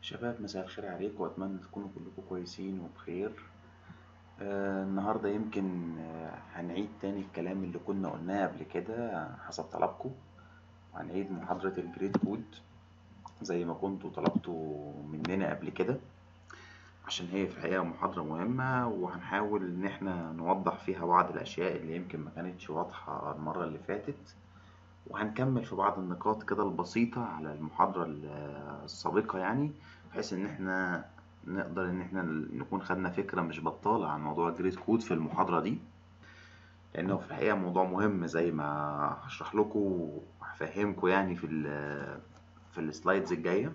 شباب مساء الخير عليكم وأتمنى تكونوا كلكم كويسين وبخير آه النهاردة يمكن آه هنعيد تاني الكلام اللي كنا قلناه قبل كده حسب طلبكم وهنعيد محاضرة الجريد كود زي ما كنتوا طلبتوا مننا قبل كده عشان هي في الحقيقة محاضرة مهمة وهنحاول إن احنا نوضح فيها بعض الأشياء اللي يمكن ما كانتش واضحة المرة اللي فاتت وهنكمل في بعض النقاط كده البسيطة على المحاضرة السابقة يعني بحيث إن احنا نقدر إن احنا نكون خدنا فكرة مش بطالة عن موضوع الجريد كود في المحاضرة دي لأنه في الحقيقة موضوع مهم زي ما هشرح لكم وهفهمكم يعني في ال في السلايدز الجاية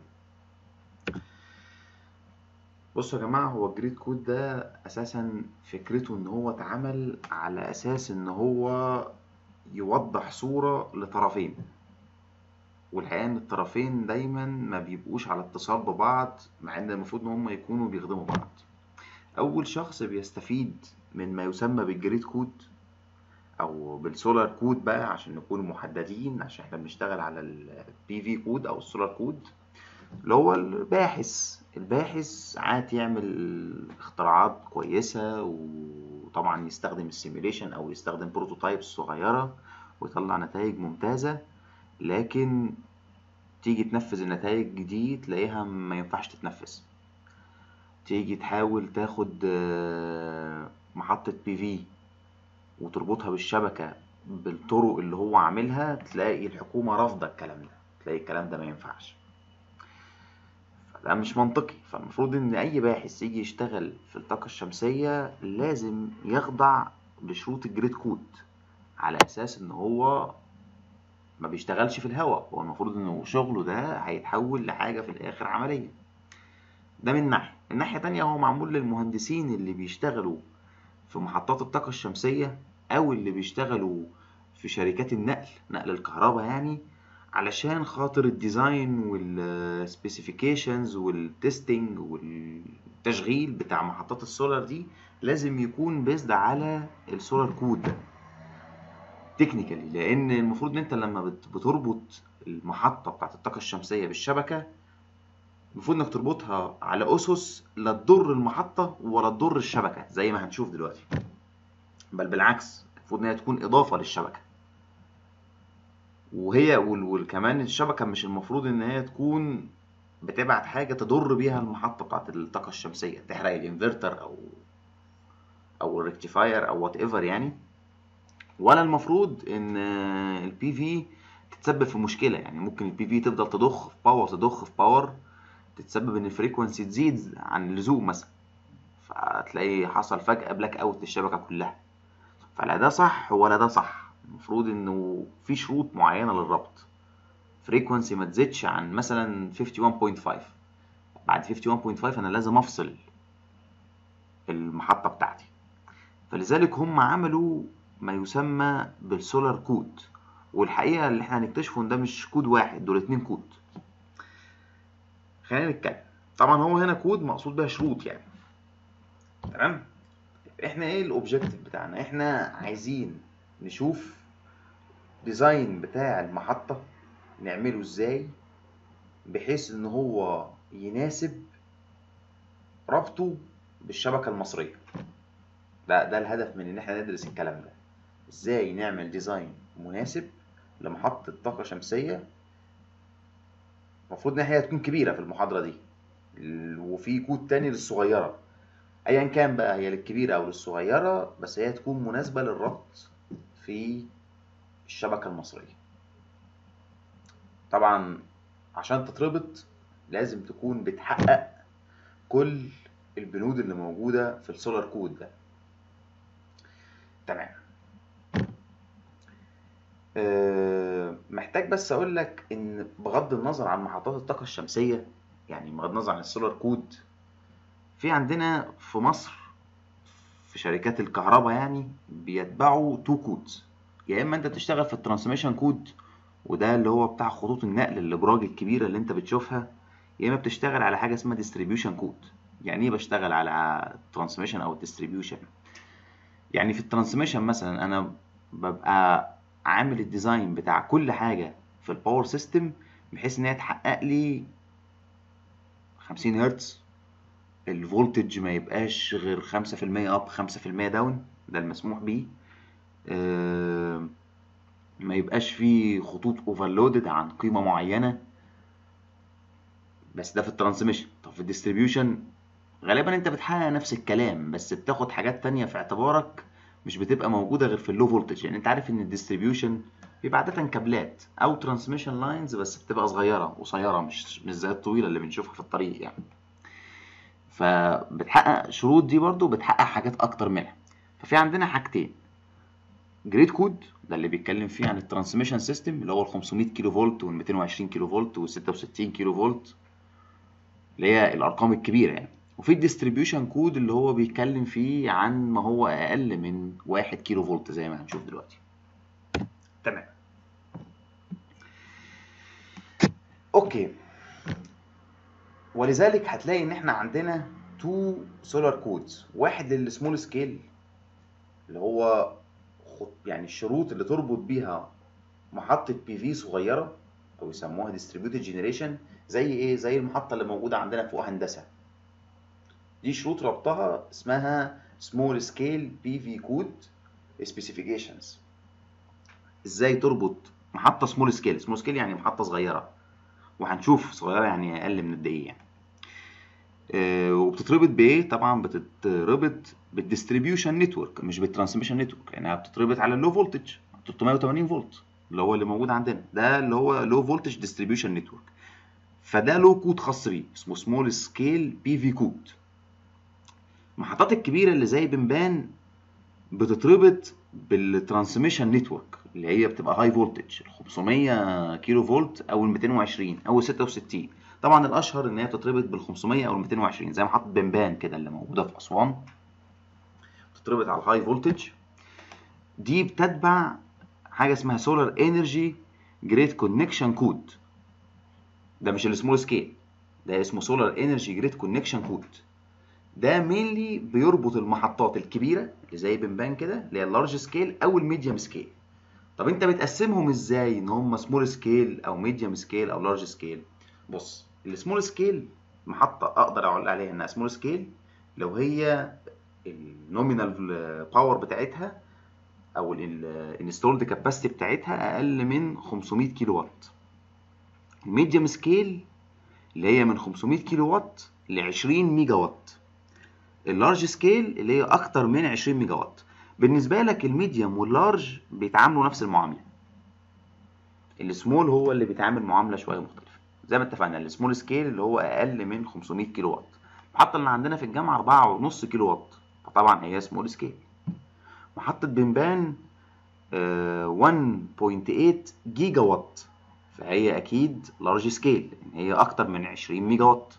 بصوا يا جماعة هو الجريد كود ده أساسا فكرته إن هو اتعمل على أساس إن هو يوضح صورة لطرفين والحقيقة إن الطرفين دايما ما بيبقوش على اتصال ببعض مع إن المفروض إن هما يكونوا بيخدموا بعض أول شخص بيستفيد من ما يسمى بالجريد كود أو بالسولار كود بقى عشان نكون محددين عشان إحنا بنشتغل على البي في كود أو السولار كود اللي هو الباحث الباحث عاد يعمل اختراعات كويسة وطبعا يستخدم السيميوليشن أو يستخدم بروتوتايبس صغيرة ويطلع نتائج ممتازة لكن تيجي تنفذ النتائج دي تلاقيها ما ينفعش تتنفذ تيجي تحاول تاخد محطة بي في وتربطها بالشبكة بالطرق اللي هو عاملها تلاقي الحكومة رافضة الكلام ده تلاقي الكلام ده ما ينفعش ده مش منطقي فالمفروض ان اي باحث يجي يشتغل في الطاقة الشمسية لازم يخضع لشروط الجريد كود على اساس ان هو ما بيشتغلش في الهواء هو المفروض انه شغله ده هيتحول لحاجة في الاخر عملية ده من ناحية من ناحية تانية هو معمول للمهندسين اللي بيشتغلوا في محطات الطاقة الشمسية او اللي بيشتغلوا في شركات النقل نقل الكهرباء يعني علشان خاطر الديزاين والسبيسيفيكيشنز والتستنج والتشغيل بتاع محطات السولار دي لازم يكون بيزد على السولار كود ده تكنيكالي لان المفروض ان انت لما بتربط المحطه بتاعت الطاقه الشمسيه بالشبكه المفروض انك تربطها على اسس لا تضر المحطه ولا تضر الشبكه زي ما هنشوف دلوقتي بل بالعكس المفروض انها تكون اضافه للشبكه وهي وكمان الشبكة مش المفروض إن هي تكون بتبعت حاجة تضر بيها المحطة بتاعت الطاقة الشمسية تحرق الانفرتر أو أو الريكتيفاير أو وات ايفر يعني ولا المفروض إن البي في تتسبب في مشكلة يعني ممكن البي في تفضل تضخ في باور تضخ في باور تتسبب إن الفريكونسي تزيد عن اللزوم مثلا فتلاقي حصل فجأة بلاك أوت للشبكة كلها فلا ده صح ولا ده صح المفروض انه في شروط معينه للربط فريكونسي ما تزيدش عن مثلا 51.5 بعد 51.5 انا لازم افصل المحطه بتاعتي فلذلك هم عملوا ما يسمى بالسولار كود والحقيقه اللي احنا هنكتشفه ان ده مش كود واحد دول اتنين كود خلينا نتكلم طبعا هو هنا كود مقصود بها شروط يعني تمام احنا ايه الاوبجيكتيف بتاعنا احنا عايزين نشوف ديزاين بتاع المحطة نعمله ازاي بحيث ان هو يناسب ربطه بالشبكة المصرية ده ده الهدف من ان احنا ندرس الكلام ده ازاي نعمل ديزاين مناسب لمحطة طاقة شمسية المفروض ان هي تكون كبيرة في المحاضرة دي وفي كود تاني للصغيرة ايا كان بقى هي للكبيرة او للصغيرة بس هي تكون مناسبة للربط في الشبكة المصرية طبعا عشان تتربط لازم تكون بتحقق كل البنود اللي موجودة في السولار كود ده تمام أه محتاج بس اقول لك ان بغض النظر عن محطات الطاقة الشمسية يعني بغض النظر عن السولار كود في عندنا في مصر في شركات الكهرباء يعني بيتبعوا تو كودز يا اما انت تشتغل في الترانسميشن كود وده اللي هو بتاع خطوط النقل الابراج الكبيره اللي انت بتشوفها يا اما بتشتغل على حاجه اسمها ديستريبيوشن كود يعني ايه بشتغل على الترانسميشن او الديستريبيوشن يعني في الترانسميشن مثلا انا ببقى عامل الديزاين بتاع كل حاجه في الباور سيستم بحيث ان هي تحقق لي 50% 50 هرتز الفولتج ما يبقاش غير 5% اب 5% داون ده المسموح بيه آه، ما يبقاش فيه خطوط اوفرلودد عن قيمه معينه بس ده في الترانسميشن طب في الديستريبيوشن غالبا انت بتحقق نفس الكلام بس بتاخد حاجات تانية في اعتبارك مش بتبقى موجوده غير في اللو فولتج يعني انت عارف ان الديستريبيوشن بيبقى عاده كابلات او ترانسميشن لاينز بس بتبقى صغيره قصيره مش مش زي الطويله اللي بنشوفها في الطريق يعني فبتحقق شروط دي برضو بتحقق حاجات اكتر منها ففي عندنا حاجتين جريد كود ده اللي بيتكلم فيه عن الترانسميشن سيستم اللي هو ال 500 كيلو فولت وال 220 كيلو فولت وال 66 كيلو فولت اللي هي الارقام الكبيره يعني وفي الديستريبيوشن كود اللي هو بيتكلم فيه عن ما هو اقل من 1 كيلو فولت زي ما هنشوف دلوقتي تمام اوكي ولذلك هتلاقي ان احنا عندنا تو سولار كودز واحد للسمول سكيل اللي هو خط يعني الشروط اللي تربط بيها محطة بي في صغيرة او يسموها ديستريبيوتد جنريشن زي ايه زي المحطة اللي موجودة عندنا فوق هندسة دي شروط ربطها اسمها سمول سكيل بي في كود سبيسيفيكيشنز ازاي تربط محطة سمول سكيل سمول سكيل يعني محطة صغيرة وهنشوف صغيرة يعني اقل من الدقيقة يعني. آه، وبتتربط بايه طبعا بتتربط بالديستريبيوشن نتورك مش بالترانسميشن نتورك يعني بتتربط على اللو فولتج 380 فولت اللي هو اللي موجود عندنا ده اللي هو لو فولتج ديستريبيوشن نتورك فده له كود خاص بيه اسمه سمول سكيل بي في كود المحطات الكبيره اللي زي بنبان بتتربط بالترانسميشن نتورك اللي هي بتبقى هاي فولتج 500 كيلو فولت او ال 220 او ال 66 طبعا الاشهر ان هي بتتربط بال 500 او ال 220 زي محطه بنبان كده اللي موجوده في اسوان بتتربط على الهاي فولتج دي بتتبع حاجه اسمها سولار انرجي جريد كونكشن كود ده مش السمول سكيل ده اسمه سولار انرجي جريد كونكشن كود ده مينلي بيربط المحطات الكبيره اللي زي بنبان كده اللي هي اللارج سكيل او الميديوم سكيل طب انت بتقسمهم ازاي ان هم سمول سكيل او ميديوم سكيل او لارج سكيل بص السمول سكيل محطه اقدر اقول عليها انها سمول سكيل لو هي النومينال باور بتاعتها او الانستولد كاباسيتي بتاعتها اقل من 500 كيلو وات الميديوم سكيل اللي هي من 500 كيلو وات ل 20 ميجا وات اللارج سكيل اللي هي اكتر من 20 ميجا وات بالنسبه لك الميديوم واللارج بيتعاملوا نفس المعامله السمول هو اللي بيتعامل معامله شويه مختلفه زي ما اتفقنا السمول سكيل اللي هو اقل من 500 كيلو وات المحطه اللي عندنا في الجامعه 4.5 كيلو وات فطبعا هي سمول سكيل محطه بنبان آه، 1.8 جيجا وات فهي اكيد لارج سكيل لان هي اكتر من 20 ميجا وات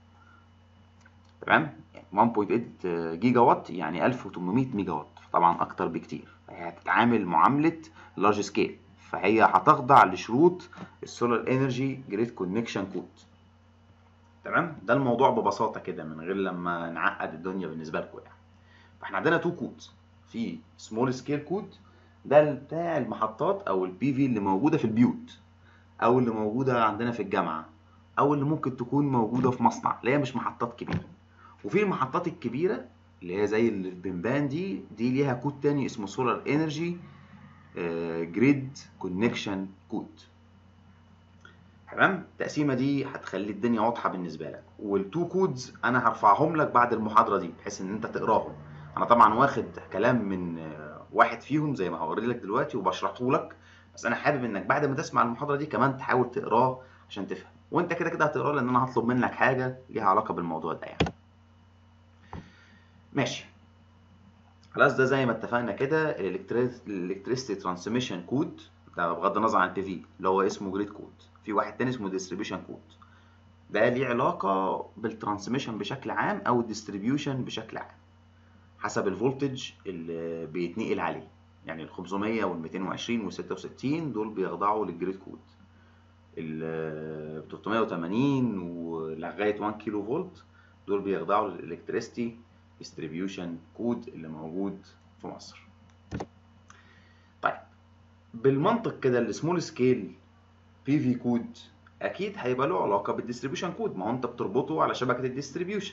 تمام 1.8 جيجا وات يعني 1800 ميجا وات فطبعا اكتر بكتير فهي هتتعامل معامله لارج سكيل فهي هتخضع لشروط السولار انرجي جريد كونكشن كود تمام ده الموضوع ببساطه كده من غير لما نعقد الدنيا بالنسبه لكم يعني فاحنا عندنا تو كودز في سمول سكيل كود ده بتاع المحطات او البي في اللي موجوده في البيوت او اللي موجوده عندنا في الجامعه او اللي ممكن تكون موجوده في مصنع اللي هي مش محطات كبيره وفي المحطات الكبيره اللي هي زي البنبان دي دي ليها كود تاني اسمه سولار انرجي جريد كونكشن كود تمام التقسيمه دي هتخلي الدنيا واضحه بالنسبه لك والتو كودز انا هرفعهم لك بعد المحاضره دي بحيث ان انت تقراهم انا طبعا واخد كلام من آه، واحد فيهم زي ما هوري لك دلوقتي وبشرحه لك بس انا حابب انك بعد ما تسمع المحاضره دي كمان تحاول تقراه عشان تفهم وانت كده كده هتقراه لان انا هطلب منك حاجه ليها علاقه بالموضوع ده يعني ماشي خلاص ده زي ما اتفقنا كده الالكتريستي ترانسميشن كود ده بغض النظر عن البي في اللي هو اسمه جريد كود في واحد تاني اسمه ديستريبيوشن كود ده ليه علاقة بالترانسميشن بشكل عام أو الديستريبيوشن بشكل عام حسب الفولتج اللي بيتنقل عليه يعني ال 500 وال 220 وال 66 دول بيخضعوا للجريد كود ال 380 ولغاية 1 كيلو فولت دول بيخضعوا للالكتريستي ديستريبيوشن كود اللي موجود في مصر طيب بالمنطق كده السمول سكيل بي في كود اكيد هيبقى له علاقه بالديستريبيوشن كود ما هو انت بتربطه على شبكه الديستريبيوشن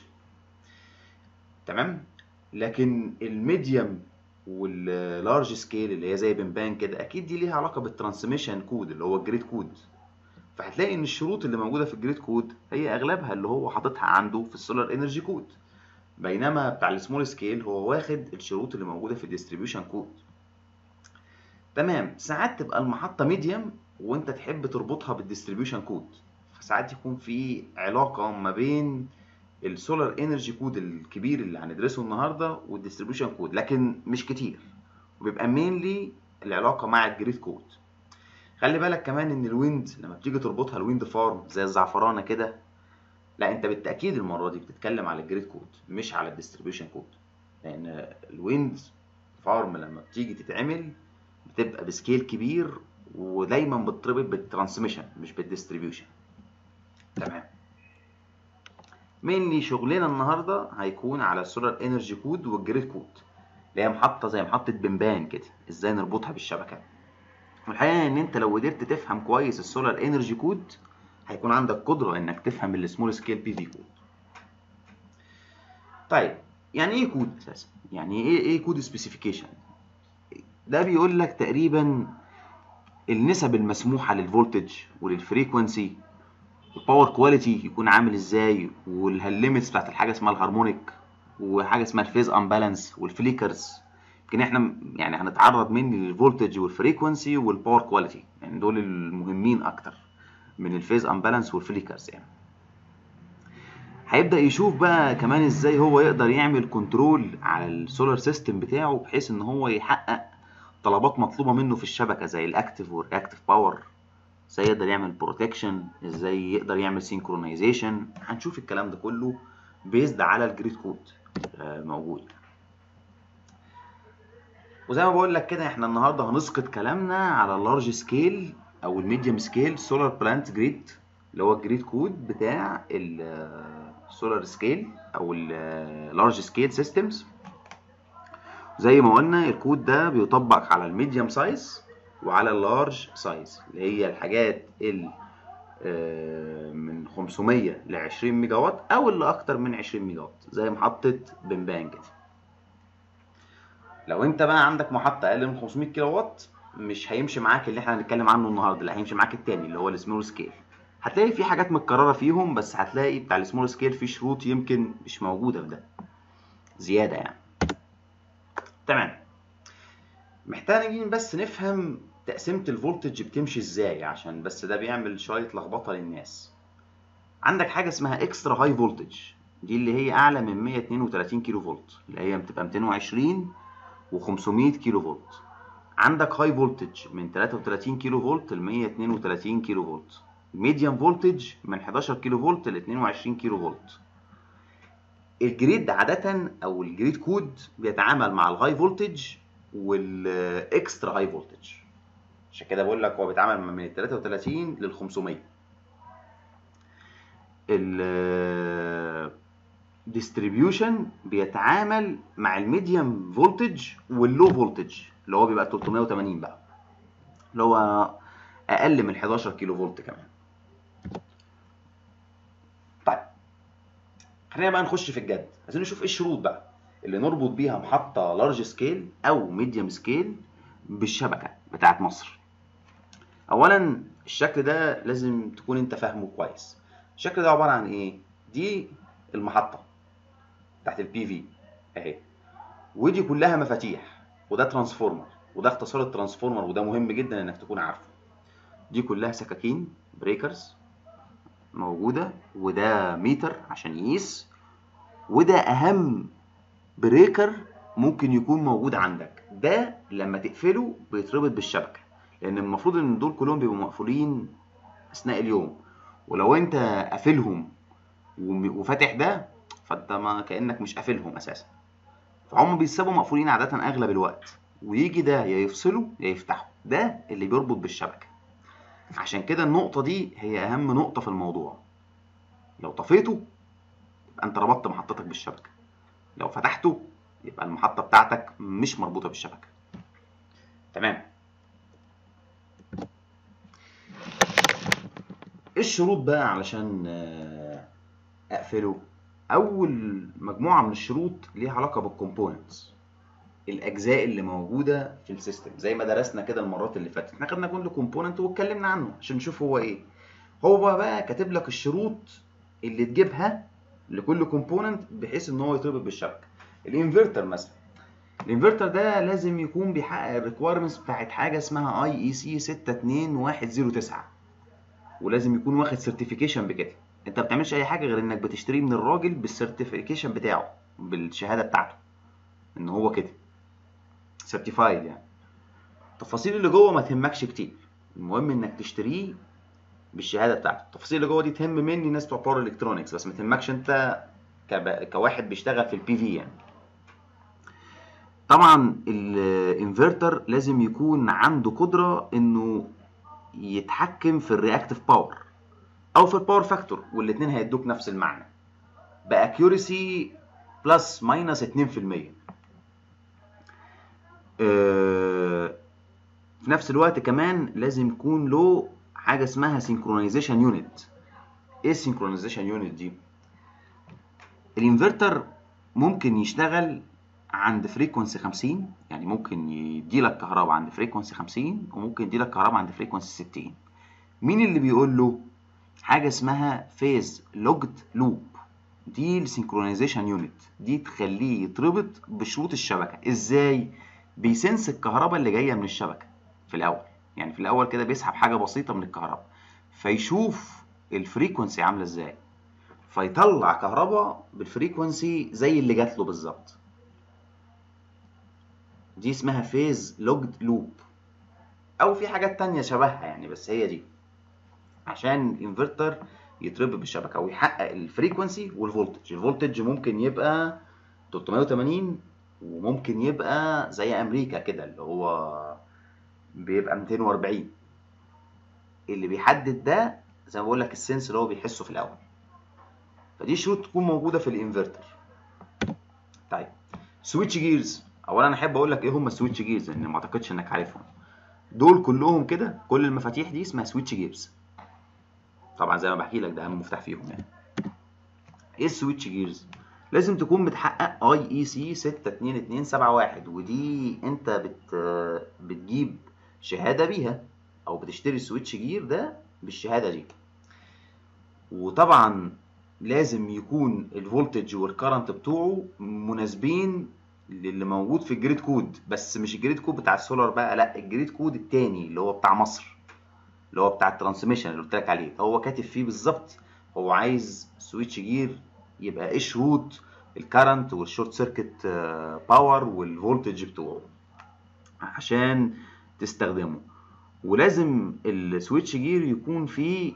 تمام لكن الميديم واللارج سكيل اللي هي زي بنبان كده اكيد دي ليها علاقه بالترانسميشن كود اللي هو الجريد كود فهتلاقي ان الشروط اللي موجوده في الجريد كود هي اغلبها اللي هو حاططها عنده في السولار انرجي كود بينما بتاع السمول سكيل هو واخد الشروط اللي موجوده في الديستريبيوشن كود تمام ساعات تبقى المحطه ميديم وانت تحب تربطها بالديستريبيوشن كود فساعات يكون في علاقه ما بين السولار انرجي كود الكبير اللي هندرسه النهارده والديستريبيوشن كود لكن مش كتير وبيبقى مينلي العلاقه مع الجريد كود خلي بالك كمان ان الويند لما بتيجي تربطها الويند فارم زي الزعفرانه كده لا انت بالتاكيد المره دي بتتكلم على الجريد كود مش على الديستريبيوشن كود لان الويند فارم لما بتيجي تتعمل بتبقى بسكيل كبير ودايما بتربط بالترانسميشن مش بالديستريبيوشن تمام مينلي شغلنا النهارده هيكون على السولار انرجي كود والجريد كود اللي هي محطه زي محطه بنبان كده ازاي نربطها بالشبكه والحقيقه ان انت لو قدرت تفهم كويس السولار انرجي كود هيكون عندك قدره انك تفهم السمول سكيل بي في كود طيب يعني ايه كود اساسا يعني ايه ايه كود سبيسيفيكيشن ده بيقول لك تقريبا النسب المسموحه للفولتج وللفريكونسي الباور كواليتي يكون عامل ازاي والليميتس بتاعت الحاجه اسمها الهارمونيك وحاجه اسمها الفيز امبالانس والفليكرز يمكن احنا يعني هنتعرض مني للفولتج والفريكونسي والباور كواليتي يعني دول المهمين اكتر من الفيز امبالانس والفليكرز يعني هيبدا يشوف بقى كمان ازاي هو يقدر يعمل كنترول على السولار سيستم بتاعه بحيث ان هو يحقق طلبات مطلوبه منه في الشبكه زي الاكتف والرياكتيف باور ازاي يقدر يعمل بروتكشن ازاي يقدر يعمل سينكرونايزيشن هنشوف الكلام ده كله بيزد على الجريد كود موجود وزي ما بقول لك كده احنا النهارده هنسقط كلامنا على اللارج سكيل او الميديوم سكيل سولار بلانت جريد اللي هو الجريد كود بتاع السولار سكيل او اللارج سكيل سيستمز زي ما قلنا الكود ده بيطبق على الميديوم سايز وعلى اللارج سايز اللي هي الحاجات اللي من 500 ل 20 ميجا وات او اللي اكتر من 20 ميجا وات زي محطه بنبان كده لو انت بقى عندك محطه اقل من 500 كيلو وات مش هيمشي معاك اللي احنا هنتكلم عنه النهارده لا هيمشي معاك التاني اللي هو السمول سكيل هتلاقي في حاجات متكرره فيهم بس هتلاقي بتاع السمول سكيل فيه شروط يمكن مش موجوده في ده زياده يعني تمام محتاجين بس نفهم تقسيمه الفولتج بتمشي ازاي عشان بس ده بيعمل شويه لخبطه للناس عندك حاجه اسمها اكسترا هاي فولتج دي اللي هي اعلى من 132 كيلو فولت اللي هي بتبقى 220 و500 كيلو فولت عندك هاي فولتج من 33 كيلو فولت ل 132 كيلو فولت ميديوم فولتج من 11 كيلو فولت ل 22 كيلو فولت الجريد عادة أو الجريد كود بيتعامل مع الهاي فولتج والإكسترا هاي فولتج عشان كده بقول لك هو بيتعامل من ال 33 لل 500 الديستريبيوشن بيتعامل مع الميديوم فولتج واللو فولتج اللي هو بيبقى 380 بقى اللي هو اقل من 11 كيلو فولت كمان طيب خلينا بقى نخش في الجد عايزين نشوف ايه الشروط بقى اللي نربط بيها محطه لارج سكيل او ميديوم سكيل بالشبكه بتاعت مصر اولا الشكل ده لازم تكون انت فاهمه كويس الشكل ده عباره عن ايه دي المحطه بتاعت البي في اهي ودي كلها مفاتيح وده ترانسفورمر وده اختصار الترانسفورمر وده مهم جدا انك تكون عارفه دي كلها سكاكين بريكرز موجوده وده ميتر عشان يقيس وده اهم بريكر ممكن يكون موجود عندك ده لما تقفله بيتربط بالشبكه لان المفروض ان دول كلهم بيبقوا مقفولين اثناء اليوم ولو انت قافلهم وفاتح ده فانت ما كانك مش قافلهم اساسا فهم بيتسابوا مقفولين عاده اغلب الوقت ويجي ده يا يفصله يا يفتحه ده اللي بيربط بالشبكه عشان كده النقطه دي هي اهم نقطه في الموضوع لو طفيته يبقى انت ربطت محطتك بالشبكه لو فتحته يبقى المحطه بتاعتك مش مربوطه بالشبكه تمام ايه الشروط بقى علشان آه، اقفله اول مجموعه من الشروط ليها علاقه بالكومبوننتس الاجزاء اللي موجوده في السيستم زي ما درسنا كده المرات اللي فاتت احنا خدنا كل كومبوننت واتكلمنا عنه عشان نشوف هو ايه هو بقى كاتب لك الشروط اللي تجيبها لكل كومبوننت بحيث ان هو يتربط بالشبكه الانفرتر مثلا الانفرتر ده لازم يكون بيحقق الريكويرمنتس بتاعت حاجه اسمها اي اي سي 62109 ولازم يكون واخد سيرتيفيكيشن بكده انت ما بتعملش اي حاجه غير انك بتشتريه من الراجل بالسيرتيفيكيشن بتاعه بالشهاده بتاعته ان هو كده سيرتيفايد يعني التفاصيل اللي جوه ما تهمكش كتير المهم انك تشتريه بالشهاده بتاعته التفاصيل اللي جوه دي تهم مني ناس بتوع باور الكترونكس بس ما تهمكش انت كب... كواحد بيشتغل في البي في يعني طبعا الانفرتر لازم يكون عنده قدره انه يتحكم في الرياكتيف باور او في الباور فاكتور والاثنين هيدوك نفس المعنى باكيورسي بلس ماينس 2% آه، في نفس الوقت كمان لازم يكون له حاجه اسمها سينكرونايزيشن يونت ايه السينكرونايزيشن يونت دي الانفرتر ممكن يشتغل عند فريكونسي 50 يعني ممكن يديلك كهرباء عند فريكونسي 50 وممكن يديلك كهرباء عند فريكونسي 60 مين اللي بيقول له حاجه اسمها فيز لوجد لوب دي السينكرونايزيشن يونت دي تخليه يتربط بشروط الشبكه ازاي بيسنس الكهرباء اللي جايه من الشبكه في الاول يعني في الاول كده بيسحب حاجه بسيطه من الكهرباء فيشوف الفريكونسي عامله ازاي فيطلع كهرباء بالفريكونسي زي اللي جات له بالظبط دي اسمها فيز لوجد لوب او في حاجات تانية شبهها يعني بس هي دي عشان الانفرتر يتربط بالشبكه ويحقق الفريكونسي والفولتج الفولتج ممكن يبقى 380 وممكن يبقى زي امريكا كده اللي هو بيبقى 240 اللي بيحدد ده زي ما بقول لك السنس اللي هو بيحسه في الاول فدي شروط تكون موجوده في الانفرتر طيب سويتش جيرز اولا انا احب اقول لك ايه هم السويتش جيرز لان ما اعتقدش انك عارفهم دول كلهم كده كل المفاتيح دي اسمها سويتش جيرز طبعا زي ما بحكي لك ده اهم مفتاح فيهم يعني ايه السويتش جيرز لازم تكون بتحقق اي اي سي 62271 ودي انت بت بتجيب شهاده بيها او بتشتري السويتش جير ده بالشهاده دي وطبعا لازم يكون الفولتج والكرنت بتوعه مناسبين للي موجود في الجريد كود بس مش الجريد كود بتاع السولار بقى لا الجريد كود التاني اللي هو بتاع مصر اللي هو بتاع الترانسميشن اللي قلت لك عليه هو كاتب فيه بالظبط هو عايز سويتش جير يبقى ايه شروط الكرنت والشورت سيركت باور والفولتج بتوعه عشان تستخدمه ولازم السويتش جير يكون فيه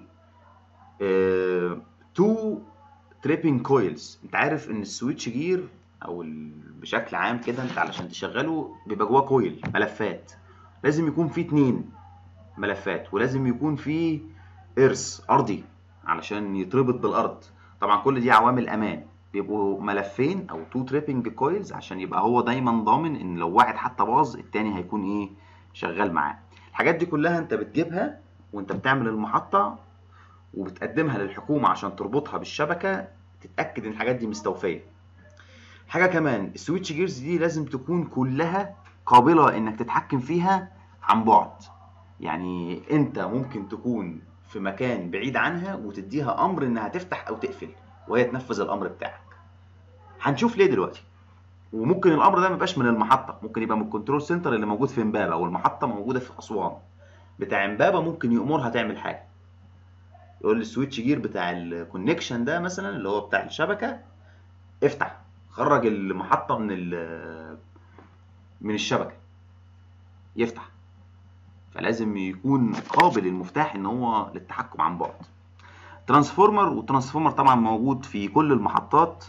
تو تريبنج كويلز انت عارف ان السويتش جير او بشكل عام كده انت علشان تشغله بيبقى جواه كويل ملفات لازم يكون فيه اتنين ملفات ولازم يكون فيه ارث ارضي علشان يتربط بالارض طبعا كل دي عوامل امان بيبقوا ملفين او تو تريبنج كويلز عشان يبقى هو دايما ضامن ان لو واحد حتى باظ التاني هيكون ايه شغال معاه الحاجات دي كلها انت بتجيبها وانت بتعمل المحطة وبتقدمها للحكومة عشان تربطها بالشبكة تتأكد ان الحاجات دي مستوفية حاجة كمان السويتش جيرز دي لازم تكون كلها قابلة انك تتحكم فيها عن بعد يعني انت ممكن تكون في مكان بعيد عنها وتديها امر انها تفتح او تقفل وهي تنفذ الامر بتاعك هنشوف ليه دلوقتي وممكن الامر ده ما يبقاش من المحطه ممكن يبقى من الكنترول سنتر اللي موجود في امبابه والمحطه موجوده في اسوان بتاع امبابه ممكن يامرها تعمل حاجه يقول السويتش جير بتاع الكونكشن ده مثلا اللي هو بتاع الشبكه افتح خرج المحطه من من الشبكه يفتح فلازم يكون قابل المفتاح ان هو للتحكم عن بعد ترانسفورمر والترانسفورمر طبعا موجود في كل المحطات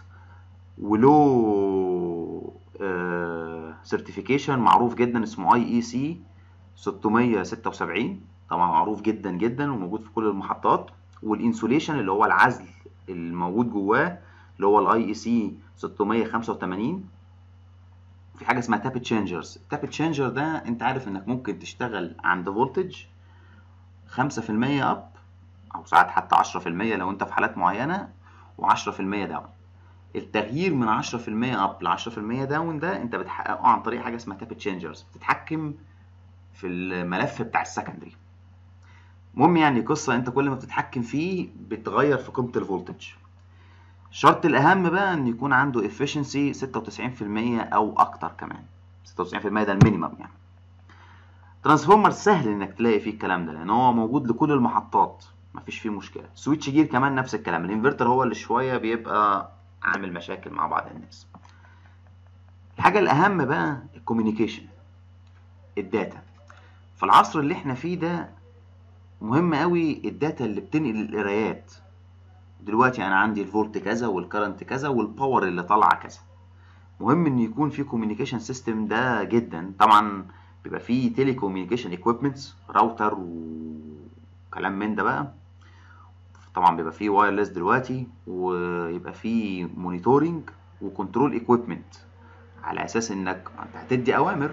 وله سيرتيفيكيشن معروف جدا اسمه اي اي سي 676 طبعا معروف جدا جدا وموجود في كل المحطات والانسوليشن اللي هو العزل الموجود جواه اللي هو الاي اي سي 685 في حاجه اسمها تاب تشينجرز التاب تشينجر ده انت عارف انك ممكن تشتغل عند فولتج 5% اب او ساعات حتى 10% لو انت في حالات معينه و10% داون التغيير من 10% اب ل 10% داون ده انت بتحققه عن طريق حاجه اسمها تاب تشينجرز بتتحكم في الملف بتاع السكندري المهم يعني قصه انت كل ما بتتحكم فيه بتغير في قيمه الفولتج الشرط الاهم بقى ان يكون عنده efficiency 96% او اكتر كمان 96% ده المينيمم يعني ترانسفورمر سهل انك تلاقي فيه الكلام ده لان هو موجود لكل المحطات مفيش فيه مشكله سويتش جير كمان نفس الكلام الانفرتر هو اللي شويه بيبقى عامل مشاكل مع بعض الناس الحاجه الاهم بقى الكوميونيكيشن الداتا في العصر اللي احنا فيه ده مهم قوي الداتا اللي بتنقل القرايات دلوقتي انا عندي الفولت كذا والكرنت كذا والباور اللي طالعه كذا مهم ان يكون في كوميونيكيشن سيستم ده جدا طبعا بيبقى فيه تيلي كوميونيكيشن ايكويبمنتس راوتر وكلام من ده بقى طبعا بيبقى فيه وايرلس دلوقتي ويبقى فيه مونيتورنج وكنترول ايكويبمنت على اساس انك انت هتدي اوامر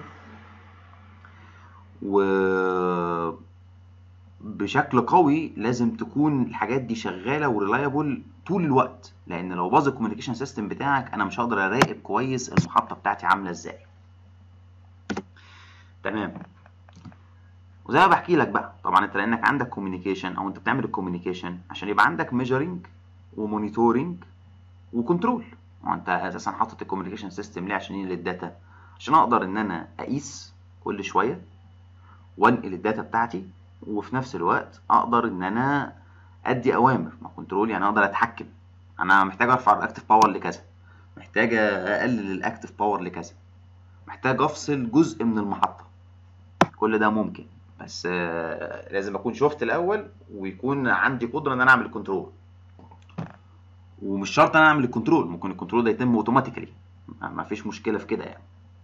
و بشكل قوي لازم تكون الحاجات دي شغاله وريلايبل طول الوقت لان لو باظ الكوميونيكيشن سيستم بتاعك انا مش هقدر اراقب كويس المحطه بتاعتي عامله ازاي تمام وزي ما بحكي لك بقى طبعا انت لانك عندك كوميونيكيشن او انت بتعمل الكوميونيكيشن عشان يبقى عندك ميجرنج ومونيتورنج وكنترول وانت اساسا حاطط الكوميونيكيشن سيستم ليه عشان ينقل الداتا عشان اقدر ان انا اقيس كل شويه وانقل الداتا بتاعتي وفي نفس الوقت اقدر ان انا ادي اوامر ما كنترول يعني اقدر اتحكم انا محتاج ارفع الاكتف باور لكذا محتاج اقلل الاكتف باور لكذا محتاج افصل جزء من المحطه كل ده ممكن بس لازم اكون شفت الاول ويكون عندي قدره ان انا اعمل كنترول ومش شرط ان انا اعمل الكنترول ممكن الكنترول ده يتم اوتوماتيكالي ما فيش مشكله في كده يعني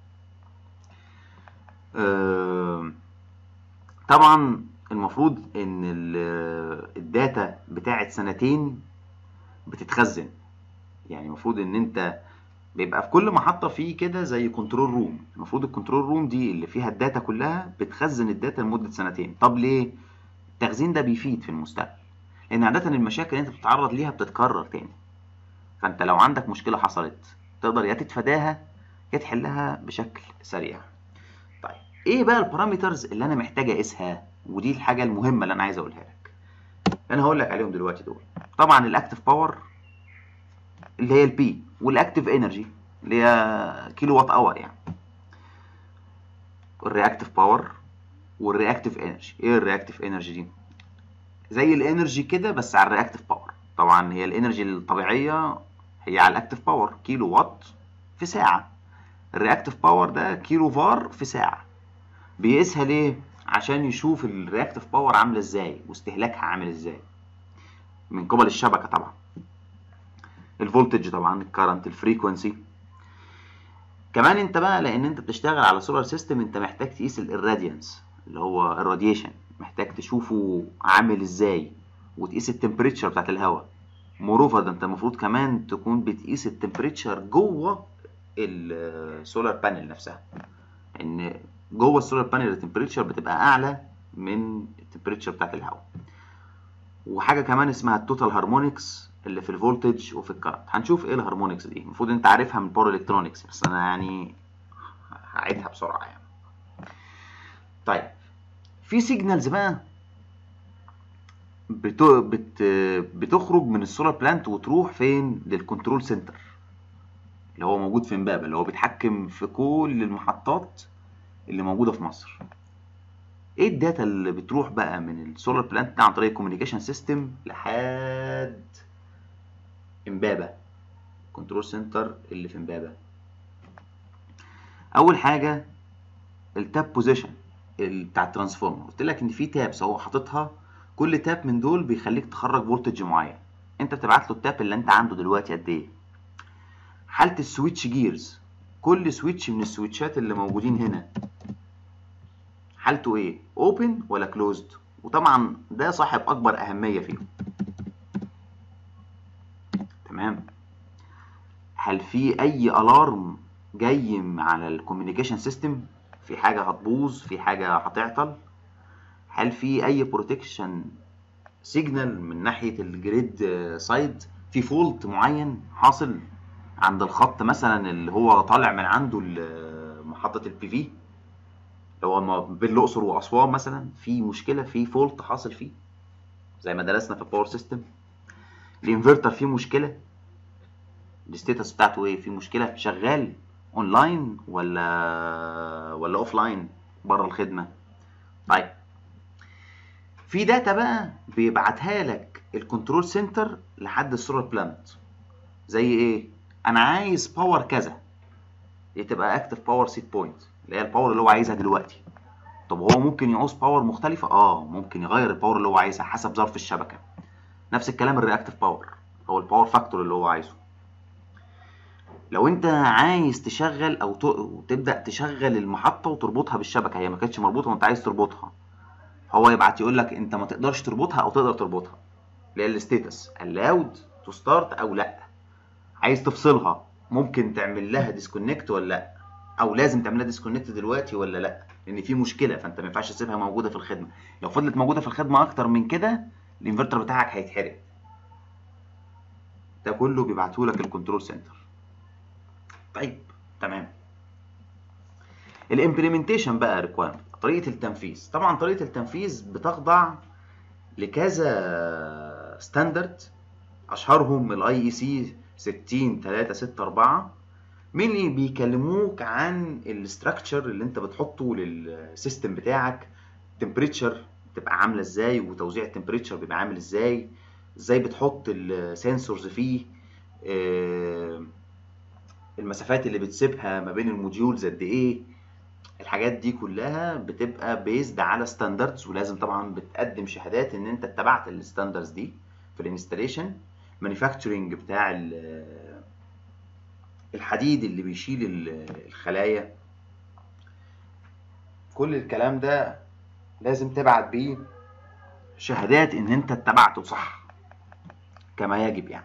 طبعا المفروض ان الداتا بتاعت سنتين بتتخزن يعني المفروض ان انت بيبقى في كل محطه فيه كده زي كنترول روم المفروض الكنترول روم دي اللي فيها الداتا كلها بتخزن الداتا لمده سنتين طب ليه التخزين ده بيفيد في المستقبل لان عاده المشاكل اللي انت بتتعرض ليها بتتكرر تاني فانت لو عندك مشكله حصلت تقدر يا تتفاداها يا تحلها بشكل سريع طيب ايه بقى البارامترز اللي انا محتاج اقيسها ودي الحاجه المهمه اللي انا عايز اقولها لك انا هقول لك عليهم دلوقتي دول طبعا الاكتف باور اللي هي البي والاكتف انرجي اللي هي كيلو وات اور يعني الرياكتيف باور والرياكتيف انرجي ايه الرياكتيف انرجي دي زي الانرجي كده بس على الرياكتيف باور طبعا هي الانرجي الطبيعيه هي على الاكتف باور كيلو وات في ساعه الرياكتيف باور ده كيلو فار في ساعه بيقيسها ليه عشان يشوف الرياكتيف باور عامله ازاي واستهلاكها عامل ازاي من قبل الشبكه طبعا الفولتج طبعا الكرنت الفريكونسي كمان انت بقى لان انت بتشتغل على سولار سيستم انت محتاج تقيس الراديانس اللي هو الراديشن محتاج تشوفه عامل ازاي وتقيس التمبريتشر بتاعت الهواء موروفر ده انت المفروض كمان تكون بتقيس التمبريتشر جوه السولار بانل نفسها ان جوه السولار بانل التمبريتشر بتبقى اعلى من التمبريتشر بتاعت الهواء وحاجه كمان اسمها التوتال هارمونكس اللي في الفولتج وفي الكرنت هنشوف ايه الهارمونكس دي المفروض انت عارفها من باور الكترونكس بس انا يعني هعيدها بسرعه يعني طيب في سيجنالز بقى بت... بت... بتخرج من السولار بلانت وتروح فين للكنترول سنتر اللي هو موجود في امبابه اللي هو بيتحكم في كل المحطات اللي موجوده في مصر ايه الداتا اللي بتروح بقى من السولار بلانت ده عن طريق الكوميونيكيشن سيستم لحد امبابه كنترول سنتر اللي في امبابه اول حاجه التاب بوزيشن بتاع الترانسفورمر قلت لك ان في تابس هو حاططها كل تاب من دول بيخليك تخرج فولتج معين انت بتبعت له التاب اللي انت عنده دلوقتي قد ايه حاله السويتش جيرز كل سويتش من السويتشات اللي موجودين هنا حالته ايه اوبن ولا كلوزد وطبعا ده صاحب اكبر اهميه فيهم تمام هل في اي الارم جاي على الكوميونيكيشن سيستم في حاجه هتبوظ في حاجه هتعطل هل في اي بروتكشن سيجنال من ناحيه الجريد سايد في فولت معين حاصل عند الخط مثلا اللي هو طالع من عنده محطه البي في اللي هو بين الاقصر واسوان مثلا في مشكله في فولت حاصل فيه زي ما درسنا في الباور سيستم الانفرتر فيه مشكله الستيتس بتاعته ايه في مشكله شغال اونلاين ولا ولا اوف لاين بره الخدمه طيب في داتا بقى بيبعتها لك الكنترول سنتر لحد السولار بلانت زي ايه انا عايز باور كذا دي تبقى اكتف باور سيت بوينت اللي هي الباور اللي هو عايزها دلوقتي طب هو ممكن يعوز باور مختلفه اه ممكن يغير الباور اللي هو عايزها حسب ظرف الشبكه نفس الكلام الرياكتيف باور هو الباور فاكتور اللي هو عايزه لو انت عايز تشغل او تبدا تشغل المحطه وتربطها بالشبكه هي ما كانتش مربوطه وانت عايز تربطها هو يبعت يقول لك انت ما تقدرش تربطها او تقدر تربطها اللي هي الستيتس allowed تو ستارت او لا عايز تفصلها ممكن تعمل لها ديسكونكت ولا لا او لازم تعمل لها ديسكونكت دلوقتي ولا لا لان في مشكله فانت ما ينفعش تسيبها موجوده في الخدمه لو فضلت موجوده في الخدمه اكتر من كده الانفرتر بتاعك هيتحرق ده كله بيبعته لك الكنترول سنتر طيب تمام الامبلمنتيشن بقى ريكوايرمنت طريقه التنفيذ طبعا طريقه التنفيذ بتخضع لكذا ستاندرد اشهرهم الاي اي سي 60364 مين اللي بيكلموك عن الاستراكشر اللي انت بتحطه للسيستم بتاعك تمبريتشر تبقى عامله ازاي وتوزيع التمبريتشر بيبقى عامل ازاي ازاي بتحط السنسورز فيه آه المسافات اللي بتسيبها ما بين الموديولز قد ايه الحاجات دي كلها بتبقى بيزد على ستاندردز ولازم طبعا بتقدم شهادات ان انت اتبعت الستاندردز دي في الانستليشن مانيفاكتشرنج بتاع الحديد اللي بيشيل الخلايا كل الكلام ده لازم تبعت بيه شهادات ان انت اتبعته صح كما يجب يعني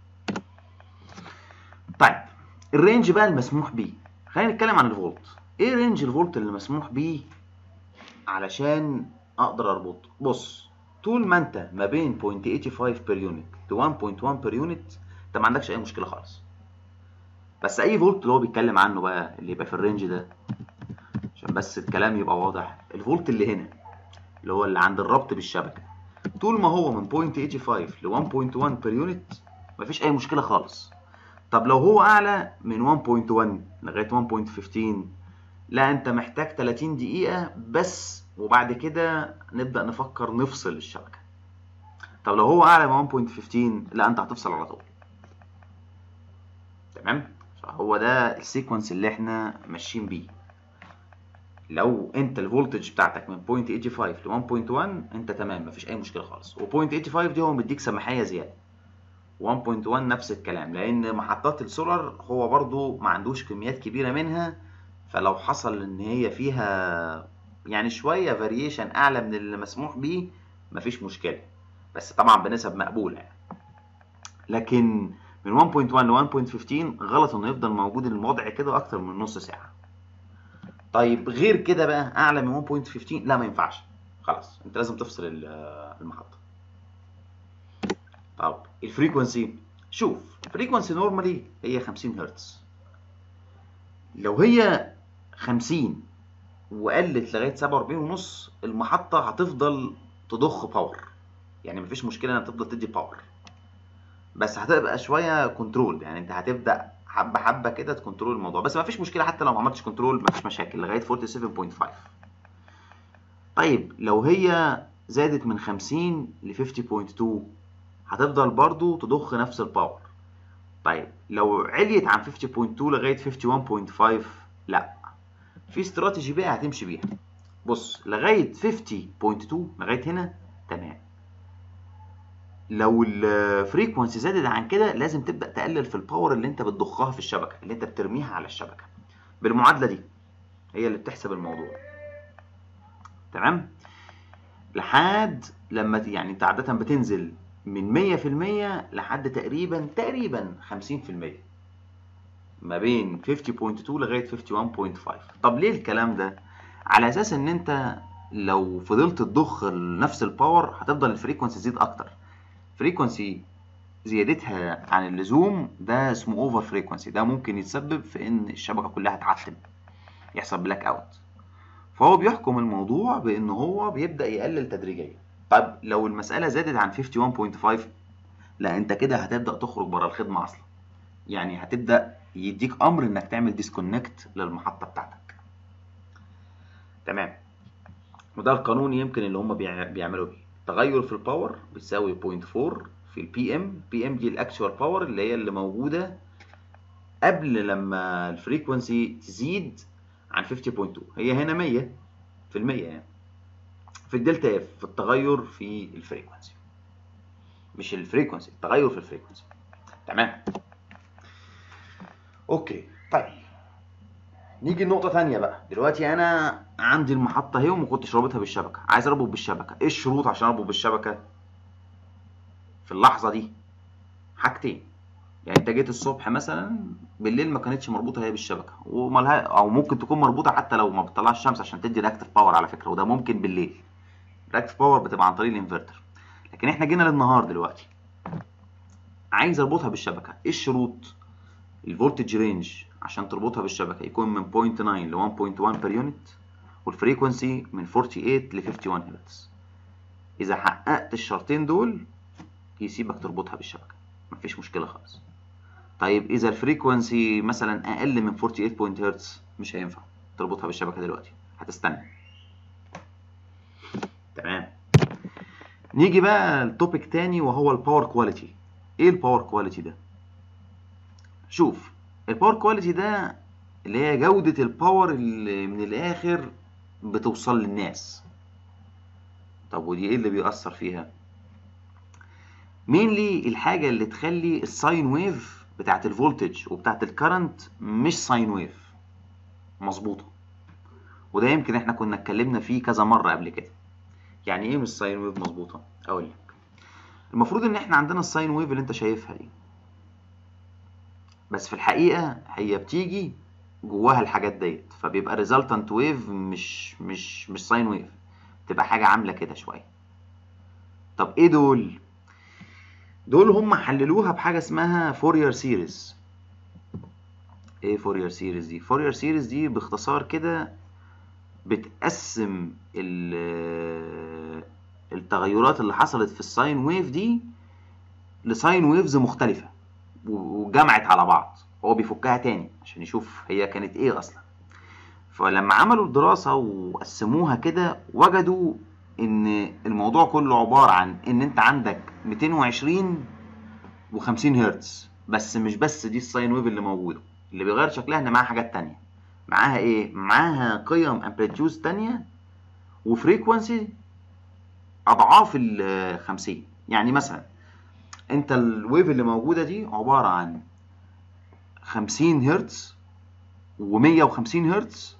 طيب الرينج بقى المسموح بيه خلينا نتكلم عن الفولت ايه رينج الفولت اللي مسموح بيه علشان اقدر اربط بص طول ما انت ما بين 0.85 بير يونت ل 1.1 بير يونت انت ما عندكش اي مشكله خالص بس اي فولت اللي هو بيتكلم عنه بقى اللي يبقى في الرينج ده عشان بس الكلام يبقى واضح الفولت اللي هنا اللي هو اللي عند الربط بالشبكه طول ما هو من 0.85 ل 1.1 بير يونت مفيش اي مشكله خالص طب لو هو اعلى من 1.1 لغايه 1.15 لا انت محتاج 30 دقيقه بس وبعد كده نبدا نفكر نفصل الشبكه طب لو هو اعلى من 1.15 لا انت هتفصل على طول تمام هو ده السيكونس اللي احنا ماشيين بيه لو انت الفولتج بتاعتك من 0.85 ل 1.1 انت تمام مفيش اي مشكله خالص و0.85 دي هو مديك سماحيه زياده 1.1 نفس الكلام لان محطات السولار هو برضو ما عندوش كميات كبيره منها فلو حصل ان هي فيها يعني شويه فاريشن اعلى من اللي مسموح بيه مفيش مشكله بس طبعا بنسب مقبوله يعني لكن من 1.1 ل 1.15 غلط انه يفضل موجود الوضع كده اكتر من نص ساعه طيب غير كده بقى اعلى من 1.15 لا ما ينفعش خلاص انت لازم تفصل المحطه طب الفريكونسي شوف الفريكونسي نورمالي هي 50 هرتز لو هي 50 وقلت لغايه 47 ونص المحطه هتفضل تضخ باور يعني مفيش مشكله انها تفضل تدي باور بس هتبقى شويه كنترول يعني انت هتبدا حبه حبه كده تكنترول الموضوع بس مفيش مشكله حتى لو ما عملتش كنترول مفيش مشاكل لغايه 47.5 طيب لو هي زادت من 50 ل 50.2 هتفضل برضو تضخ نفس الباور طيب لو عليت عن 50.2 لغايه 51.5 لا في استراتيجي بقى هتمشي بيها بص لغايه 50.2 لغايه هنا تمام لو الفريكونسي زادت عن كده لازم تبدا تقلل في الباور اللي انت بتضخها في الشبكه اللي انت بترميها على الشبكه بالمعادله دي هي اللي بتحسب الموضوع تمام لحد لما يعني انت عاده بتنزل من 100% لحد تقريبا تقريبا 50% ما بين 50.2 لغايه 51.5 طب ليه الكلام ده على اساس ان انت لو فضلت تضخ نفس الباور هتفضل الفريكونسي تزيد اكتر فريكونسي زيادتها عن اللزوم ده اسمه اوفر فريكونسي ده ممكن يتسبب في ان الشبكه كلها تعتم يحصل بلاك اوت فهو بيحكم الموضوع بان هو بيبدا يقلل تدريجيا طب لو المساله زادت عن 51.5 لا انت كده هتبدا تخرج بره الخدمه اصلا يعني هتبدا يديك امر انك تعمل ديسكونكت للمحطه بتاعتك تمام وده القانون يمكن اللي هم بيعملوا بيه تغير في الباور بتساوي 0.4 في البي ام بي ام دي الاكشوال باور اللي هي اللي موجوده قبل لما الفريكونسي تزيد عن 50.2 هي هنا 100 في المية يعني في الدلتا اف في التغير في الفريكونسي مش الفريكونسي التغير في الفريكونسي تمام اوكي طيب نيجي لنقطة تانية بقى دلوقتي أنا عندي المحطة اهي وما كنتش رابطها بالشبكة عايز أربط بالشبكة إيه الشروط عشان أربط بالشبكة في اللحظة دي حاجتين يعني انت جيت الصبح مثلا بالليل ما كانتش مربوطه هي بالشبكه وملها او ممكن تكون مربوطه حتى لو ما بتطلعش الشمس عشان تدي رياكتيف باور على فكره وده ممكن بالليل رياكتيف باور بتبقى عن طريق الانفرتر لكن احنا جينا للنهار دلوقتي عايز اربطها بالشبكه ايه الشروط الفولتج رينج عشان تربطها بالشبكه يكون من 0.9 ل 1.1 بير يونت والفريكونسي من 48 ل 51 هرتز اذا حققت الشرطين دول يسيبك تربطها بالشبكه مفيش مشكله خالص طيب اذا الفريكونسي مثلا اقل من 48 هرتز مش هينفع تربطها بالشبكه دلوقتي هتستنى تمام نيجي بقى لتوبيك تاني وهو الباور كواليتي ايه الباور كواليتي ده شوف الباور كواليتي ده اللي هي جودة الباور اللي من الآخر بتوصل للناس طب ودي ايه اللي بيأثر فيها مينلي الحاجة اللي تخلي الساين ويف بتاعت الفولتج وبتاعت الكرنت مش ساين ويف مظبوطة وده يمكن احنا كنا اتكلمنا فيه كذا مرة قبل كده يعني ايه مش ساين ويف مظبوطة اقول لك المفروض ان احنا عندنا الساين ويف اللي انت شايفها دي بس في الحقيقة هي بتيجي جواها الحاجات ديت فبيبقى ريزلتنت ويف مش مش مش ساين ويف تبقى حاجة عاملة كده شوية طب ايه دول دول هم حللوها بحاجه اسمها فورير سيريز ايه فورير سيريز دي فورير سيريز دي باختصار كده بتقسم التغيرات اللي حصلت في الساين ويف دي لساين ويفز مختلفه وجمعت على بعض هو بيفكها تاني عشان يشوف هي كانت ايه اصلا فلما عملوا الدراسه وقسموها كده وجدوا ان الموضوع كله عباره عن ان انت عندك 220 و50 هرتز بس مش بس دي الساين ويف اللي موجوده اللي بيغير شكلها ان معاها حاجات تانية معاها ايه معاها قيم امبليتيوز تانية وفريكونسي اضعاف ال 50 يعني مثلا انت الويف اللي موجوده دي عباره عن 50 هرتز و150 هرتز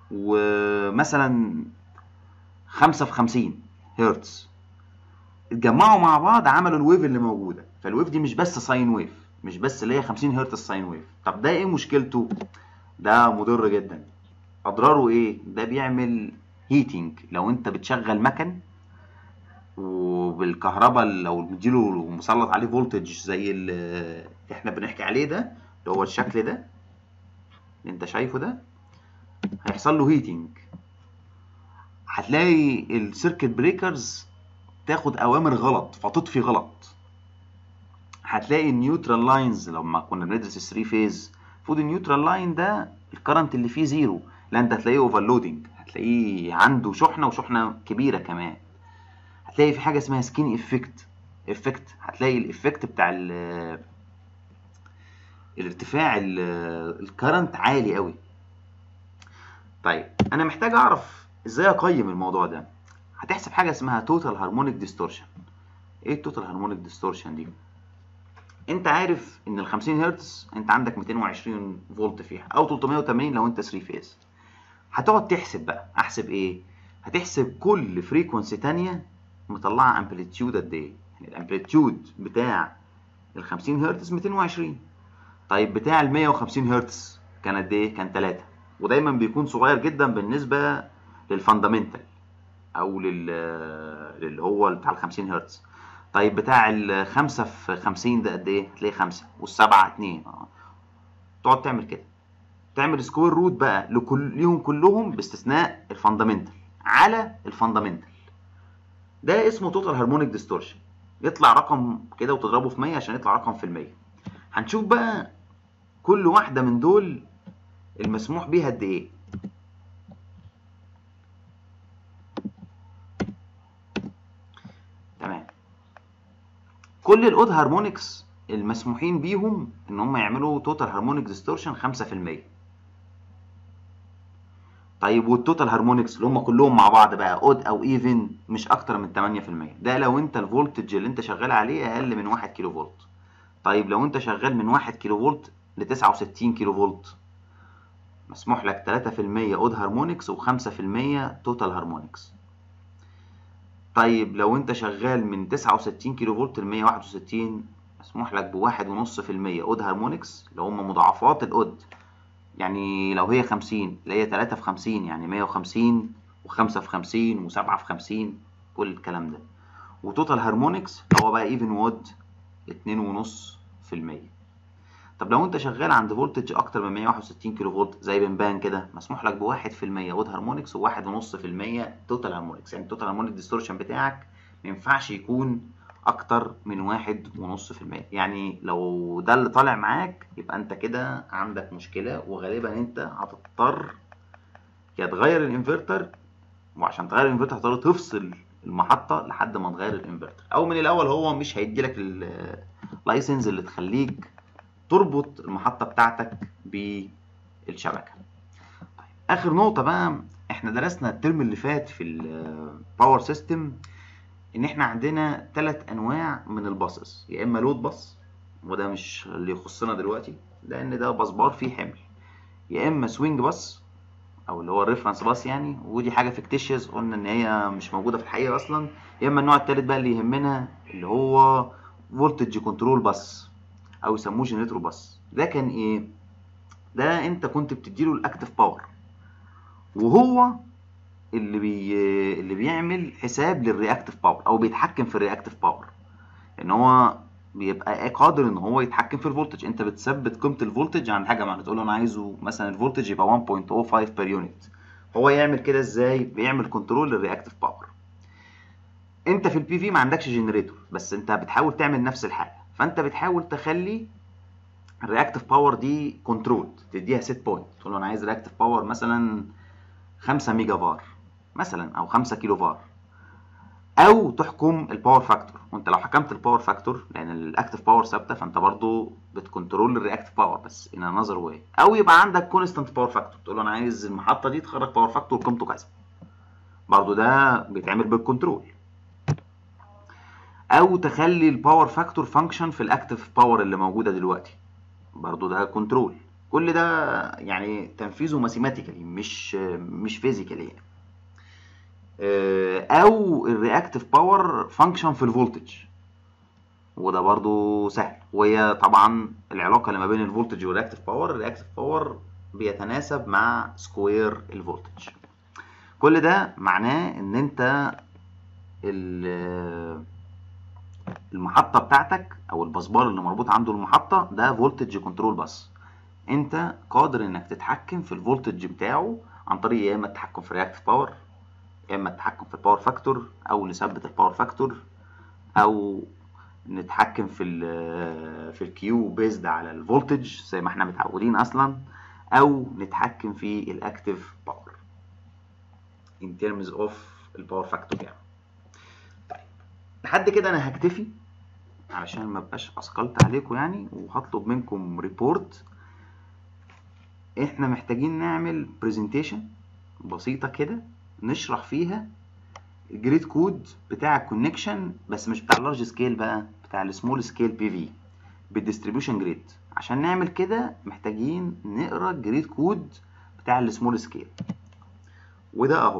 ومثلا 5 في 50 هرتز اتجمعوا مع بعض عملوا الويف اللي موجوده فالويف دي مش بس ساين ويف مش بس اللي هي 50 هرتز ساين ويف طب ده ايه مشكلته ده مضر جدا اضراره ايه ده بيعمل هيتنج لو انت بتشغل مكن وبالكهرباء لو مديله مسلط عليه فولتج زي اللي احنا بنحكي عليه ده اللي هو الشكل ده اللي انت شايفه ده هيحصل له هيتنج هتلاقي السيركت بريكرز تاخد اوامر غلط فتطفي غلط هتلاقي النيوترال لاينز لما كنا بندرس الثري فيز المفروض النيوترال لاين ده الكرنت اللي فيه زيرو لا انت هتلاقيه اوفرلودنج هتلاقيه عنده شحنه وشحنه كبيره كمان هتلاقي في حاجه اسمها سكين افكت افكت هتلاقي الافكت بتاع ال الارتفاع الكرنت عالي قوي طيب انا محتاج اعرف ازاي اقيم الموضوع ده هتحسب حاجه اسمها توتال هارمونيك ديستورشن ايه التوتال هارمونيك ديستورشن دي انت عارف ان ال 50 هرتز انت عندك 220 فولت فيها او 380 لو انت 3 فيز هتقعد تحسب بقى احسب ايه هتحسب كل فريكونسي تانية مطلعه امبليتيود قد ايه يعني الامبليتيود بتاع ال 50 هرتز 220 طيب بتاع ال 150 هرتز كان قد ايه كان 3 ودايما بيكون صغير جدا بالنسبه للفاندامنتال او لل اللي هو بتاع ال 50 هرتز طيب بتاع الخمسة في 50 ده قد ايه؟ هتلاقي خمسة والسبعة اتنين اه تقعد تعمل كده تعمل سكوير روت بقى لكل ليهم كلهم باستثناء الفاندامنتال على الفاندامنتال ده اسمه توتال هارمونيك ديستورشن يطلع رقم كده وتضربه في 100 عشان يطلع رقم في المية هنشوف بقى كل واحدة من دول المسموح بيها قد ايه تمام كل الاود هارمونكس المسموحين بيهم ان هم يعملوا توتال هارمونيك ديستورشن 5% طيب والتوتال هارمونكس اللي هم كلهم مع بعض بقى اود او ايفن مش اكتر من 8% ده لو انت الفولتج اللي انت شغال عليه اقل من 1 كيلو فولت طيب لو انت شغال من 1 كيلو فولت ل 69 كيلو فولت مسموح لك 3% اود هارمونكس و5% توتال هارمونكس طيب لو انت شغال من 69 كيلو فولت ل 161 مسموح لك بواحد ونص في المية اود هارمونكس اللي هم مضاعفات الاود يعني لو هي 50 اللي هي 3 في 50 يعني 150 و5 في 50 و7 في 50 كل الكلام ده وتوتال هارمونكس هو بقى ايفن وود 2.5% طب لو انت شغال عند فولتج اكتر من 161 كيلو فولت زي بنبان كده مسموح لك بواحد في المية وود هارمونكس وواحد ونص في المية توتال هارمونكس يعني التوتال هارمونيك ديستورشن بتاعك ما ينفعش يكون اكتر من واحد ونص في المية يعني لو ده اللي طالع معاك يبقى انت كده عندك مشكلة وغالبا انت هتضطر يا تغير الانفرتر وعشان تغير الانفرتر هتضطر تفصل المحطة لحد ما تغير الانفرتر او من الاول هو مش هيديلك اللايسنس اللي تخليك تربط المحطة بتاعتك بالشبكة طيب. اخر نقطة بقى احنا درسنا الترم اللي فات في الباور سيستم ان احنا عندنا ثلاث انواع من الباصص يا اما لود باص وده مش اللي يخصنا دلوقتي لان ده باسبار فيه حمل يا اما سوينج باص او اللي هو الريفرنس باص يعني ودي حاجه فيكتيشيوس قلنا ان هي مش موجوده في الحقيقه اصلا يا اما النوع الثالث بقى اللي يهمنا اللي هو فولتج كنترول باص او يسموه جنريتور باص ده كان ايه ده انت كنت بتديله الاكتف باور وهو اللي بي اللي بيعمل حساب للرياكتيف باور او بيتحكم في الرياكتيف باور ان هو بيبقى قادر ان هو يتحكم في الفولتج انت بتثبت قيمه الفولتج عند حاجه معينه تقول له انا عايزه مثلا الفولتج يبقى 1.05 بير يونت هو يعمل كده ازاي بيعمل كنترول للرياكتيف باور انت في البي في ما عندكش جنريتور بس انت بتحاول تعمل نفس الحاجه فانت بتحاول تخلي الرياكتيف باور دي كنترول تديها سيت بوينت تقول له انا عايز رياكتيف باور مثلا 5 ميجا فار مثلا او 5 كيلو فار او تحكم الباور فاكتور وانت لو حكمت الباور فاكتور لان الاكتف باور ثابته فانت برضو بتكنترول الرياكتيف باور بس ان انذر واي او يبقى عندك كونستانت باور فاكتور تقول له انا عايز المحطه دي تخرج باور فاكتور قيمته كذا برضو ده بيتعمل بالكنترول او تخلي الباور فاكتور فانكشن في الاكتف باور اللي موجوده دلوقتي برضو ده كنترول كل ده يعني تنفيذه ماثيماتيكالي مش مش فيزيكالي يعني او الرياكتيف باور فانكشن في الفولتج وده برضو سهل وهي طبعا العلاقه اللي ما بين الفولتج والرياكتيف باور الرياكتيف باور بيتناسب مع سكوير الفولتج كل ده معناه ان انت المحطه بتاعتك او البسبار اللي مربوط عنده المحطه ده فولتج كنترول بس انت قادر انك تتحكم في الفولتج بتاعه عن طريق يا اما التحكم في الرياكتيف باور يا اما التحكم في الباور فاكتور او نثبت الباور فاكتور او نتحكم في ال في الكيو بيزد على الفولتج زي ما احنا متعودين اصلا او نتحكم في الاكتيف باور in terms of الباور فاكتور يعني طيب لحد كده انا هكتفي علشان ما بقاش اثقلت عليكم يعني وهطلب منكم ريبورت احنا محتاجين نعمل برزنتيشن بسيطة كده نشرح فيها الجريد كود بتاع الكونكشن بس مش بتاع اللارج سكيل بقى بتاع السمول سكيل بي في بالديستريبيوشن جريد عشان نعمل كده محتاجين نقرا الجريد كود بتاع السمول سكيل وده اهو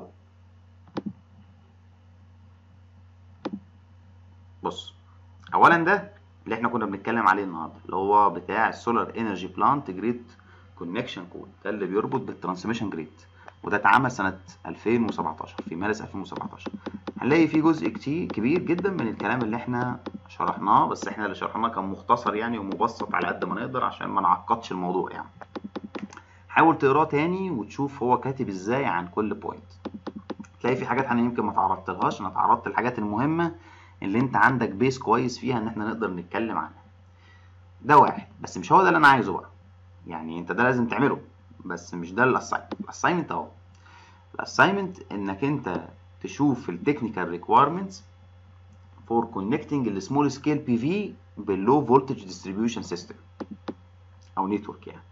بص اولا ده اللي احنا كنا بنتكلم عليه النهارده اللي هو بتاع السولار انرجي بلانت جريد كونكشن كود ده اللي بيربط بالترانسميشن جريد وده اتعمل سنة 2017 في مارس 2017 هنلاقي فيه جزء كتير كبير جدا من الكلام اللي احنا شرحناه بس احنا اللي شرحناه كان مختصر يعني ومبسط على قد ما نقدر عشان ما نعقدش الموضوع يعني حاول تقراه تاني وتشوف هو كاتب ازاي عن كل بوينت تلاقي في حاجات انا يمكن ما تعرضتلهاش انا تعرضت للحاجات المهمه اللي انت عندك بيس كويس فيها ان احنا نقدر نتكلم عنها ده واحد بس مش هو ده اللي انا عايزه بقى يعني انت ده لازم تعمله بس مش ده الاساينمنت الاساينمنت اهو الاساينمنت انك انت تشوف التكنيكال ريكويرمنتس فور كونكتنج السمول سكيل بي في باللو فولتج ديستريبيوشن سيستم او نتورك يعني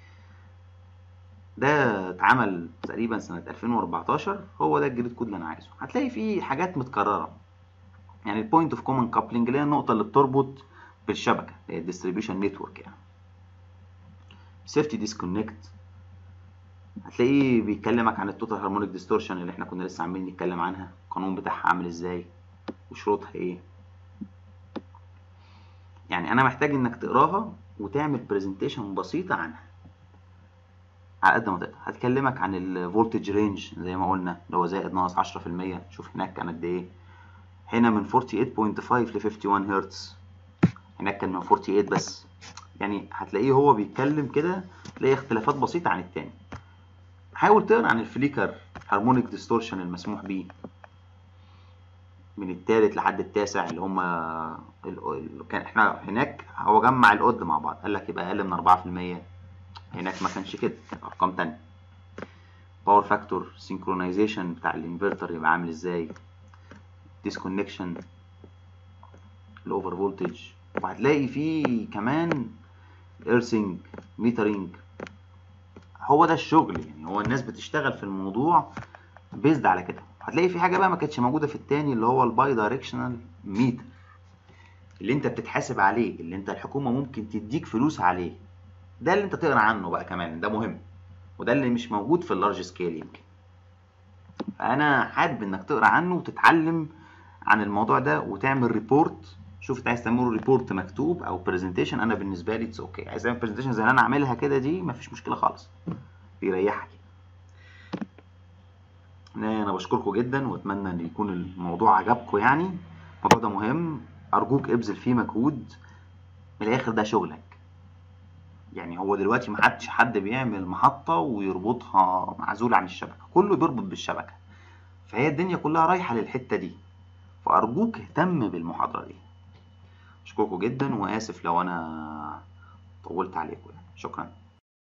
ده اتعمل تقريبا سنة 2014 هو ده الجريد كود اللي انا عايزه هتلاقي فيه حاجات متكررة يعني البوينت اوف كومن كابلنج اللي هي النقطة اللي بتربط بالشبكة اللي هي الديستريبيوشن نتورك يعني سيفتي ديسكونكت هتلاقيه بيكلمك عن التوتال هارمونيك ديستورشن اللي احنا كنا لسه عاملين نتكلم عنها القانون بتاعها عامل ازاي وشروطها ايه يعني انا محتاج انك تقراها وتعمل برزنتيشن بسيطة عنها على قد ما تقدر هتكلمك عن الفولتج رينج زي ما قلنا اللي هو زائد ناقص 10% شوف هناك كان قد ايه هنا من 48.5 ل 51 هرتز هناك كان من 48 بس يعني هتلاقيه هو بيتكلم كده تلاقي اختلافات بسيطة عن التاني حاول تقرا عن الفليكر هارمونيك ديستورشن المسموح بيه من التالت لحد التاسع اللي هما كان احنا هناك هو جمع القد مع بعض قال لك يبقى اقل من 4% هناك ما كانش كده كان ارقام تانية باور فاكتور سينكرونايزيشن بتاع الانفرتر يبقى عامل ازاي ديسكونكشن الاوفر فولتج وهتلاقي فيه كمان ايرسينج ميترينج هو ده الشغل يعني هو الناس بتشتغل في الموضوع بيزد على كده هتلاقي في حاجه بقى ما كانتش موجوده في التاني اللي هو الباي دايركشنال ميتر اللي انت بتتحاسب عليه اللي انت الحكومه ممكن تديك فلوس عليه ده اللي انت تقرا عنه بقى كمان ده مهم وده اللي مش موجود في اللارج سكيل يمكن فانا حابب انك تقرا عنه وتتعلم عن الموضوع ده وتعمل ريبورت شوف انت عايز تعمله ريبورت مكتوب او برزنتيشن انا بالنسبه لي اتس اوكي عايز تعمل برزنتيشن زي اللي انا عاملها كده دي مفيش مشكله خالص بيريحك انا بشكركم جدا واتمنى ان يكون الموضوع عجبكم يعني الموضوع ده مهم ارجوك ابذل فيه مجهود من الاخر ده شغلك يعني هو دلوقتي ما حدش حد بيعمل محطة ويربطها معزول عن الشبكة كله بيربط بالشبكة فهي الدنيا كلها رايحة للحتة دي فأرجوك اهتم بالمحاضرة دي أشكركم جدا وآسف لو أنا طولت عليكم يعني شكرا